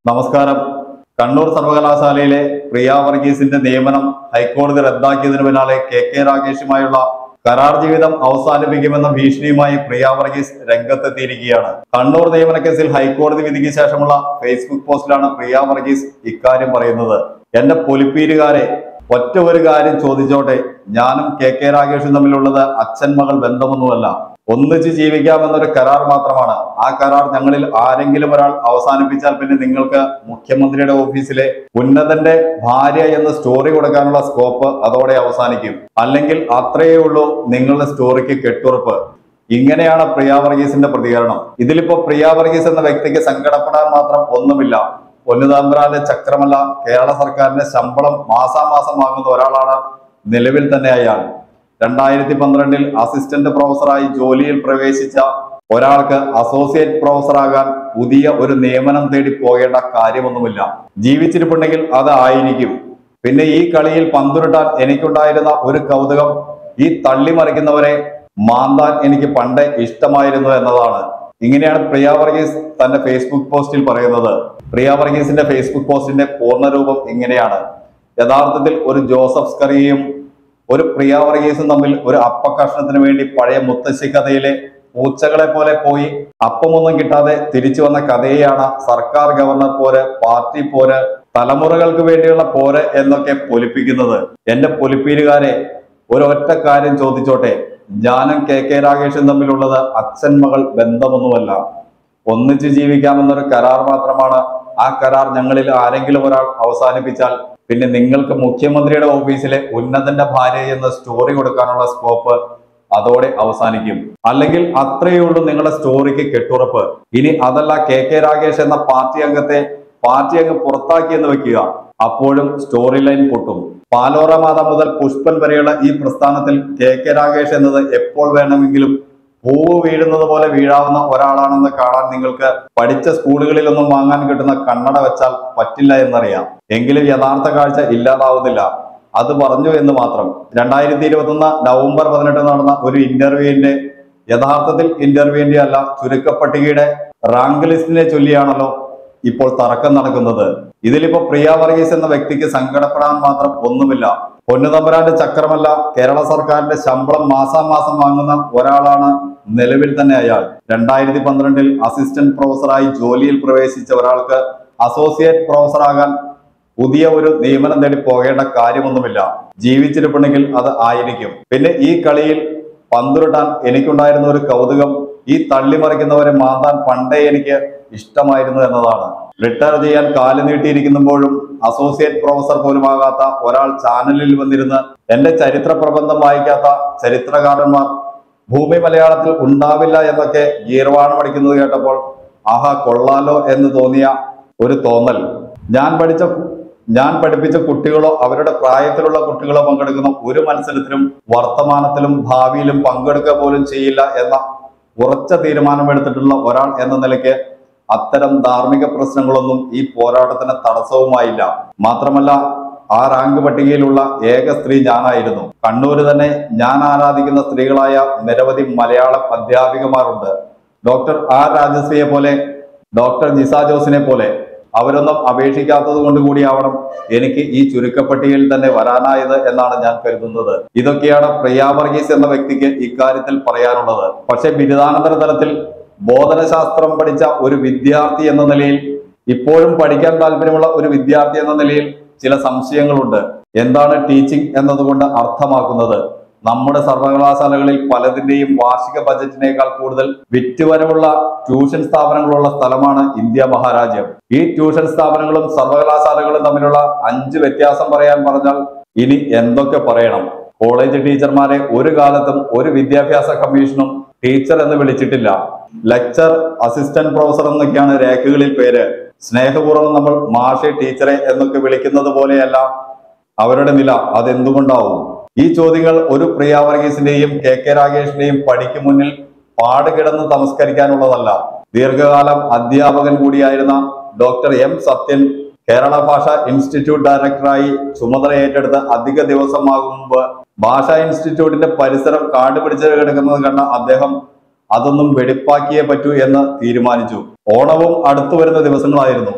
നമസ്കാരം കണ്ണൂർ സർവകലാശാലയിലെ പ്രിയ വർഗീസിന്റെ നിയമനം ഹൈക്കോടതി റദ്ദാക്കിയതിനു പിന്നാലെ കെ കെ രാഗേഷുമായുള്ള കരാർ ജീവിതം അവസാനിപ്പിക്കുമെന്ന ഭീഷണിയുമായി പ്രിയ വർഗീസ് രംഗത്തെത്തിയിരിക്കുകയാണ് കണ്ണൂർ നിയമന കേസിൽ ഹൈക്കോടതി വിധിക്ക് ശേഷമുള്ള ഫേസ്ബുക്ക് പോസ്റ്റിലാണ് പ്രിയ വർഗീസ് ഇക്കാര്യം പറയുന്നത് എന്റെ പൊലിപ്പീരുകാരെ ഒറ്റ ഒരു കാര്യം ചോദിച്ചോട്ടെ ഞാനും കെ കെ രാഗേഷും തമ്മിലുള്ളത് അച്ഛൻ മകൾ ബന്ധമൊന്നുമല്ല ഒന്നിച്ച് ജീവിക്കാമെന്നൊരു കരാർ മാത്രമാണ് ആ കരാർ ഞങ്ങളിൽ ആരെങ്കിലും ഒരാൾ അവസാനിപ്പിച്ചാൽ പിന്നെ നിങ്ങൾക്ക് മുഖ്യമന്ത്രിയുടെ ഓഫീസിലെ ഉന്നതന്റെ ഭാര്യ എന്ന സ്റ്റോറി കൊടുക്കാനുള്ള സ്കോപ്പ് അതോടെ അവസാനിക്കും അല്ലെങ്കിൽ അത്രയേ ഉള്ളൂ നിങ്ങളുടെ സ്റ്റോറിക്ക് കെട്ടുറപ്പ് ഇങ്ങനെയാണ് പ്രിയ വർഗീസിന്റെ പ്രതികരണം ഇതിലിപ്പോ പ്രിയ വർഗീസ് എന്ന വ്യക്തിക്ക് സങ്കടപ്പെടാൻ മാത്രം ഒന്നുമില്ല പൊന്നുതാമ്പരാന്റെ ചക്രമല്ല കേരള സർക്കാരിന്റെ ശമ്പളം മാസാമാസം വാങ്ങുന്ന ഒരാളാണ് നിലവിൽ തന്നെ അയാൾ രണ്ടായിരത്തി പന്ത്രണ്ടിൽ അസിസ്റ്റന്റ് പ്രൊഫസറായി ജോലിയിൽ പ്രവേശിച്ച ഒരാൾക്ക് അസോസിയേറ്റ് പ്രൊഫസറാകാൻ പുതിയ ഒരു നിയമനം തേടി പോകേണ്ട കാര്യമൊന്നുമില്ല ജീവിച്ചിരിപ്പുണ്ടെങ്കിൽ അത് ആയിരിക്കും പിന്നെ ഈ കളിയിൽ പന്തുരുട്ടാൻ എനിക്കുണ്ടായിരുന്ന ഒരു കൗതുകം ഈ തള്ളിമറിക്കുന്നവരെ മാന്താൻ എനിക്ക് പണ്ടേ ഇഷ്ടമായിരുന്നു എന്നതാണ് ഇങ്ങനെയാണ് പ്രിയ വർഗീസ് തന്റെ ഫേസ്ബുക്ക് പോസ്റ്റിൽ പറയുന്നത് പ്രിയ വർഗീസിന്റെ ഫേസ്ബുക്ക് പോസ്റ്റിന്റെ പൂർണ്ണരൂപം ഇങ്ങനെയാണ് യഥാർത്ഥത്തിൽ ഒരു ജോസഫ് സ്കറിയയും ഒരു പ്രിയ വർഗീസും തമ്മിൽ ഒരു അപ്പക്കഷ്ണത്തിന് വേണ്ടി പഴയ മുത്തശ്ശി കഥയിലെ പൂച്ചകളെ പോലെ പോയി അപ്പമൊന്നും കിട്ടാതെ തിരിച്ചു വന്ന കഥയെയാണ് സർക്കാർ ഗവർണർ പോര് പാർട്ടി പോര് തലമുറകൾക്ക് വേണ്ടിയുള്ള പോര് എന്നൊക്കെ പൊലിപ്പിക്കുന്നത് എന്റെ പൊലിപ്പീരുകാരെ ഒരൊറ്റ കാര്യം ചോദിച്ചോട്ടെ ഞാനും കെ കെ രാഗേഷും തമ്മിലുള്ളത് അച്ഛൻ മകൾ ബന്ധമൊന്നുമല്ല ഒന്നിച്ച് ജീവിക്കാമെന്നൊരു കരാർ മാത്രമാണ് ആ കരാർ ഞങ്ങളിൽ ആരെങ്കിലും ഒരാൾ അവസാനിപ്പിച്ചാൽ പിന്നെ നിങ്ങൾക്ക് മുഖ്യമന്ത്രിയുടെ ഓഫീസിലെ ഉന്നതന്റെ ഭാര്യ എന്ന സ്റ്റോറി കൊടുക്കാനുള്ള സ്കോപ്പ് അതോടെ അവസാനിക്കും അല്ലെങ്കിൽ അത്രയേ ഉള്ളൂ നിങ്ങളുടെ സ്റ്റോറിക്ക് കെട്ടുറപ്പ് ഇനി അതല്ല കെ കെ രാഗേഷ് എന്ന പാർട്ടി അംഗത്തെ പാർട്ടി അങ്ങ് പുറത്താക്കിയെന്ന് വെക്കുക അപ്പോഴും സ്റ്റോറി ലൈൻ പൊട്ടും പാലോറ മാത മുതൽ പുഷ്പൻ വരെയുള്ള ഈ പ്രസ്ഥാനത്തിൽ കെ കെ രാഗേഷ് എന്നത് എപ്പോൾ വേണമെങ്കിലും പൂവ് വീഴുന്നത് പോലെ വീഴാവുന്ന ഒരാളാണെന്ന് കാണാൻ നിങ്ങൾക്ക് പഠിച്ച സ്കൂളുകളിലൊന്നും വാങ്ങാൻ കിട്ടുന്ന കണ്ണട വെച്ചാൽ പറ്റില്ല എന്നറിയാം എങ്കിലും യഥാർത്ഥ കാഴ്ച ഇല്ലാതാവുന്നില്ല അത് പറഞ്ഞു എന്ന് മാത്രം രണ്ടായിരത്തി ഇരുപത്തൊന്ന് നവംബർ പതിനെട്ട് നടന്ന ഒരു ഇന്റർവ്യൂവിന്റെ യഥാർത്ഥത്തിൽ ഇന്റർവ്യൂവിന്റെ അല്ല ചുരുക്കപ്പട്ടികയുടെ റാങ്ക് ലിസ്റ്റിനെ ചൊല്ലിയാണല്ലോ ഇപ്പോൾ തർക്കം നടക്കുന്നത് ഇതിലിപ്പോ പ്രിയ വർഗീസ് എന്ന വ്യക്തിക്ക് സങ്കടപ്പെടാൻ മാത്രം ഒന്നുമില്ല പൊന്നുതമ്പരാന്റെ ചക്രമല്ല കേരള സർക്കാരിന്റെ ശമ്പളം മാസാമാസം വാങ്ങുന്ന ഒരാളാണ് നിലവിൽ തന്നെ അയാൾ രണ്ടായിരത്തി പന്ത്രണ്ടിൽ അസിസ്റ്റന്റ് പ്രൊഫസറായി ജോലിയിൽ പ്രവേശിച്ച ഒരാൾക്ക് അസോസിയേറ്റ് പ്രൊഫസറാകാൻ പുതിയ ഒരു നിയമനം തേടി പോകേണ്ട കാര്യമൊന്നുമില്ല ജീവിച്ചിരിപ്പുണ്ടെങ്കിൽ അത് ആയിരിക്കും പിന്നെ ഈ കളിയിൽ പന്തുരുട്ടാൻ എനിക്കുണ്ടായിരുന്ന ഒരു കൗതുകം ഈ തള്ളിമറിക്കുന്നവരെ മാന്താൻ പണ്ടേ എനിക്ക് ഇഷ്ടമായിരുന്നു എന്നതാണ് റിട്ടയർ ചെയ്യാൻ കാല് നീട്ടിയിരിക്കുമ്പോഴും അസോസിയേറ്റ് പ്രൊഫസർ പോലും ആകാത്ത ഒരാൾ ചാനലിൽ വന്നിരുന്ന് എന്റെ ചരിത്ര പ്രബന്ധം വായിക്കാത്ത ചരിത്രകാരന്മാർ ഭൂമി മലയാളത്തിൽ ഉണ്ടാവില്ല എന്നൊക്കെ ഗീർവാണം അടിക്കുന്നത് കേട്ടപ്പോൾ ആഹാ കൊള്ളാലോ എന്ന് തോന്നിയ ഒരു തോന്നൽ ഞാൻ പഠിച്ച ഞാൻ പഠിപ്പിച്ച കുട്ടികളോ അവരുടെ പ്രായത്തിലുള്ള കുട്ടികളോ പങ്കെടുക്കുന്ന ഒരു മത്സരത്തിലും വർത്തമാനത്തിലും ഭാവിയിലും പങ്കെടുക്കുക പോലും ചെയ്യില്ല എന്ന ഉറച്ച തീരുമാനമെടുത്തിട്ടുള്ള ഒരാൾ എന്ന നിലയ്ക്ക് അത്തരം ധാർമ്മിക പ്രശ്നങ്ങളൊന്നും ഈ പോരാട്ടത്തിന് തടസ്സവുമായില്ല മാത്രമല്ല ആ റാങ്ക് പട്ടികയിലുള്ള ഏക സ്ത്രീ ഞാനായിരുന്നു കണ്ണൂര് തന്നെ ഞാൻ ആരാധിക്കുന്ന സ്ത്രീകളായ നിരവധി മലയാളം അധ്യാപികമാരുണ്ട് ഡോക്ടർ ആർ രാജശ്രീയെ പോലെ ഡോക്ടർ ജിസ ജോസിനെ പോലെ അവരൊന്നും അപേക്ഷിക്കാത്തത് കൊണ്ട് കൂടിയാവണം എനിക്ക് ഈ ചുരുക്കപ്പട്ടികയിൽ തന്നെ വരാനായത് എന്നാണ് ഞാൻ കരുതുന്നത് ഇതൊക്കെയാണ് പ്രിയ വർഗീസ് എന്ന വ്യക്തിക്ക് ഇക്കാര്യത്തിൽ പറയാനുള്ളത് പക്ഷെ ബിരുദാനന്തര തലത്തിൽ ബോധനശാസ്ത്രം പഠിച്ച ഒരു വിദ്യാർത്ഥി എന്ന നിലയിൽ ഇപ്പോഴും പഠിക്കാൻ താല്പര്യമുള്ള ഒരു വിദ്യാർത്ഥി എന്ന നിലയിൽ ചില സംശയങ്ങളുണ്ട് എന്താണ് ടീച്ചിങ് എന്നതുകൊണ്ട് അർത്ഥമാക്കുന്നത് നമ്മുടെ സർവകലാശാലകളിൽ പലതിന്റെയും വാർഷിക ബജറ്റിനേക്കാൾ കൂടുതൽ വിറ്റുവരവുള്ള ട്യൂഷൻ സ്ഥാപനങ്ങളുള്ള സ്ഥലമാണ് ഇന്ത്യ മഹാരാജ്യം ഈ ട്യൂഷൻ സ്ഥാപനങ്ങളും സർവകലാശാലകളും തമ്മിലുള്ള അഞ്ച് വ്യത്യാസം പറയാൻ പറഞ്ഞാൽ ഇനി എന്തൊക്കെ പറയണം കോളേജ് ടീച്ചർമാരെ ഒരു കാലത്തും ഒരു വിദ്യാഭ്യാസ കമ്മീഷനും ടീച്ചർ എന്ന് വിളിച്ചിട്ടില്ല ലെക്ചർ അസിസ്റ്റന്റ് പ്രൊഫസർ എന്നൊക്കെയാണ് രേഖകളിൽ പേര് സ്നേഹപൂർവ്വം നമ്മൾ മാഷെ ടീച്ചറെ എന്നൊക്കെ വിളിക്കുന്നത് പോലെയല്ല അവരുടെ നില അതെന്തുകൊണ്ടാവും ഈ ചോദ്യങ്ങൾ ഒരു പ്രിയ വർഗീസിന്റെയും കെ കെ രാഗേഷിന്റെയും പടിക്ക് മുന്നിൽ പാടുകിടന്ന് തമസ്കരിക്കാനുള്ളതല്ല ദീർഘകാലം അധ്യാപകൻ കൂടിയായിരുന്ന doctor M Sathyan Kerala Bhasha institute ഡയറക്ടറായി ചുമതല ഏറ്റെടുത്ത് അധിക ദിവസമാകും മുമ്പ് ഭാഷാ ഇൻസ്റ്റിറ്റ്യൂട്ടിന്റെ പരിസരം കാട് പിടിച്ച് കിടക്കുന്നത് കണ്ട അദ്ദേഹം അതൊന്നും വെടിപ്പാക്കിയേ പറ്റൂ എന്ന് തീരുമാനിച്ചു ഓണവും അടുത്തു വരുന്ന ദിവസങ്ങളായിരുന്നു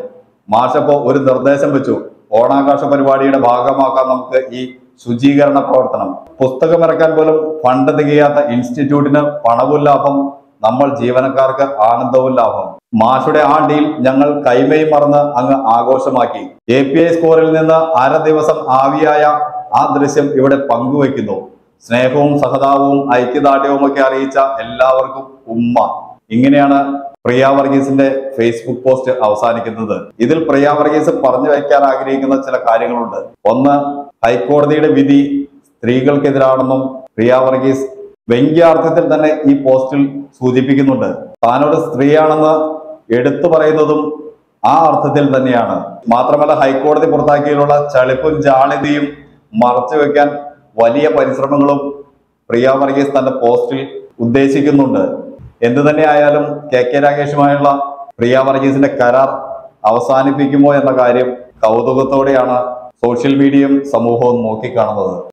മാഷപ്പോ ഒരു നിർദ്ദേശം വെച്ചു ഓണാഘോഷ പരിപാടിയുടെ ഭാഗമാക്കാൻ നമുക്ക് ഈ ശുചീകരണ പ്രവർത്തനം പുസ്തകം ഇറക്കാൻ പോലും ഫണ്ട് തികയാത്ത ഇൻസ്റ്റിറ്റ്യൂട്ടിന് പണവും ലാഭം നമ്മൾ ജീവനക്കാർക്ക് ആനന്ദവും ലാഭം മാഷുടെ ആ ഡീൽ ഞങ്ങൾ കൈമയും മറന്ന് അങ്ങ് ആഘോഷമാക്കി എ പി ഐ സ്കോറിൽ നിന്ന് അര ദിവസം ആവിയായ ആ ദൃശ്യം ഇവിടെ പങ്കുവെക്കുന്നു സ്നേഹവും സഹതാപവും ഐക്യദാർഢ്യവും ഒക്കെ അറിയിച്ച എല്ലാവർക്കും ഉമ്മ ഇങ്ങനെയാണ് പ്രിയ വർഗീസിന്റെ ഫേസ്ബുക്ക് പോസ്റ്റ് അവസാനിക്കുന്നത് ഇതിൽ പ്രിയ വർഗീസ് പറഞ്ഞു വയ്ക്കാൻ ആഗ്രഹിക്കുന്ന ചില കാര്യങ്ങളുണ്ട് ഒന്ന് ഹൈക്കോടതിയുടെ വിധി സ്ത്രീകൾക്കെതിരാണെന്നും പ്രിയ വർഗീസ് വ്യംഗ്യാർത്ഥത്തിൽ തന്നെ ഈ പോസ്റ്റിൽ സൂചിപ്പിക്കുന്നുണ്ട് താനൊരു സ്ത്രീയാണെന്ന് എടുത്തു പറയുന്നതും ആ അർത്ഥത്തിൽ തന്നെയാണ് മാത്രമല്ല ഹൈക്കോടതി പുറത്താക്കിയതിലുള്ള ചളിപ്പും ജാളിതയും മറച്ചു വെക്കാൻ വലിയ പരിശ്രമങ്ങളും പ്രിയ വർഗീസ് തന്റെ പോസ്റ്റിൽ ഉദ്ദേശിക്കുന്നുണ്ട് എന്തു തന്നെ ആയാലും കെ കെ രാഗേഷുമായുള്ള പ്രിയ വർഗീസിന്റെ കരാർ അവസാനിപ്പിക്കുമോ എന്ന കാര്യം കൗതുകത്തോടെയാണ് സോഷ്യൽ മീഡിയയും സമൂഹവും നോക്കിക്കാണുന്നത്